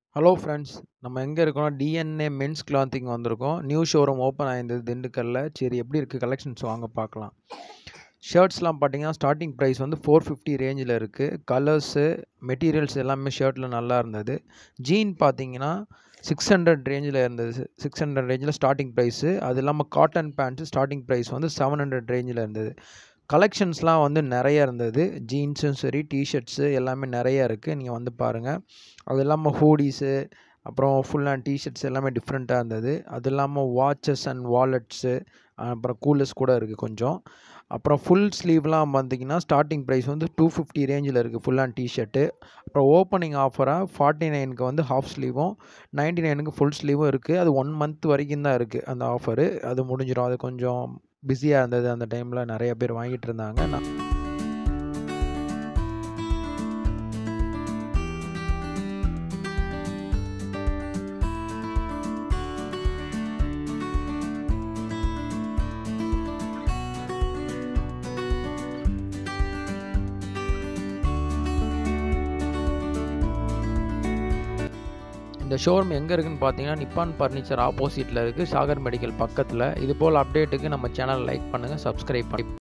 hello friends நம்ம எங்கே இருக்கோம்னா டிஎன்ஏ மென்ஸ் கிளாத்திங் வந்திருக்கோம் நியூ ஷோரூம் ஓப்பன் ஆயிருந்தது திண்டுக்கல்ல சரி எப்படி இருக்குது கலெக்ஷன்ஸ் வாங்க பார்க்கலாம் ஷர்ட்ஸ்லாம் பார்த்தீங்கன்னா ஸ்டார்டிங் ப்ரைஸ் வந்து ஃபோர் ஃபிஃப்டி ரேஞ்சில் இருக்குது கலர்ஸு மெட்டீரியல்ஸ் எல்லாமே ஷர்ட்டில் நல்லா இருந்தது ஜீன் பார்த்தீங்கன்னா சிக்ஸ் ஹண்ட்ரட் ரேஞ்சில் இருந்தது சிக்ஸ் ஹண்ட்ரட் ரேஞ்சில் ஸ்டார்டிங் ப்ரைஸு அது இல்லாமல் காட்டன் பேண்ட்ஸு ஸ்டார்டிங் ப்ரைஸ் வந்து செவன் ஹண்ட்ரட் ரேஞ்சில் இருந்தது கலெக்ஷன்ஸ்லாம் வந்து நிறைய இருந்தது ஜீன்ஸும் சரி டிஷர்ட்ஸு எல்லாமே நிறைய இருக்குது நீங்கள் வந்து பாருங்கள் அது இல்லாமல் ஹூடிஸு அப்புறம் ஃபுல் அண்ட் டிஷர்ட்ஸ் எல்லாமே டிஃப்ரெண்ட்டாக இருந்தது அது இல்லாமல் வாட்சஸ் அண்ட் வாலெட்ஸு அப்புறம் கூலர்ஸ் கூட இருக்குது கொஞ்சம் அப்புறம் ஃபுல் ஸ்லீவ்லாம் பார்த்தீங்கன்னா ஸ்டார்டிங் ப்ரைஸ் வந்து டூ ஃபிஃப்டி ரேஞ்சில் இருக்குது ஃபுல் அண்ட் டிஷர்ட்டு அப்புறம் ஓப்பனிங் ஆஃபராக ஃபார்ட்டி நைனுக்கு வந்து ஹாஃப் ஸ்லீவும் நைன்ட்டி நைனுக்கு ஃபுல் ஸ்லீவும் இருக்குது அது ஒன் மந்த் வரைக்கும் தான் இருக்குது அந்த ஆஃபரு அது முடிஞ்சிடும் அது கொஞ்சம் பிஸியாக இருந்தது அந்த டைமில் நிறைய பேர் வாங்கிட்டு இருந்தாங்க நான் இந்த ஷோரூம் எங்கே இருக்குன்னு பார்த்தீங்கன்னா நிப்பான் ஃபர்னிச்சர் ஆப்போசிட்டில் இருக்குது சாகர் மெடிக்கல் பக்கத்தில் இது போல் அப்டேட்டுக்கு நம்ம சேனல் லைக் பண்ணுங்கள் சப்ஸ்கிரைப் பண்ணி